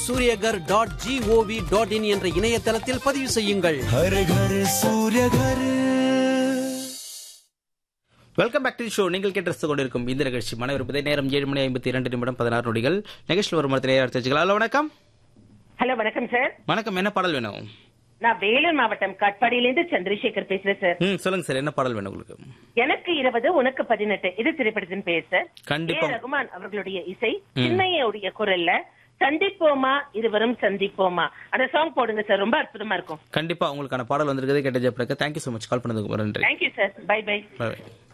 Surya Ghar dot G O V dot in என்ற இணையதளத்தில் பதிவு செய்யுங்கள் हर घर सूर्य घर வெல்கம் பேக் டு ஷோ நீங்கள் கேட்டு கொண்டிருக்கும் இந்த நிகழ்ச்சி மன விருப்பதை நேரம் ஏழு மணி ஐம்பத்தி இரண்டு நிமிடம் பதினாறு நொடிகள் நிகழ்ச்சியில் ஒரு மரத்தில் எடுத்துக்கலாம் ஹலோ வணக்கம் ஹலோ வணக்கம் சார் வணக்கம் என்ன பாடல் வேணும் நான் வேலூர் மாவட்டம் காட்பாடியிலிருந்து சந்திரசேகர் பேசுறேன் சார் ம் சொல்லுங்க சார் என்ன பாடல் வேணும் உங்களுக்கு எனக்கு இருபது உனக்கு பதினெட்டு இது திரைப்படத்தின் பேர் சார் கண்டிப்பா. ஏ. ரகுமான் அவர்களுடைய இசை சின்னையுடைய குரல்ல சந்திப்போமா இருவரும் சந்திப்போமா அந்த சாங் போடுங்க சார் ரொம்ப அற்புதமா இருக்கும் கண்டிப்பா உங்களுக்கான பாடல் வந்திருக்கிறது கேட்ட ஜெயப்பிரகா தேங்க்யூ ஸோ மச் கால் பண்ணதுக்கு நன்றி thank you sir bye bye Bye.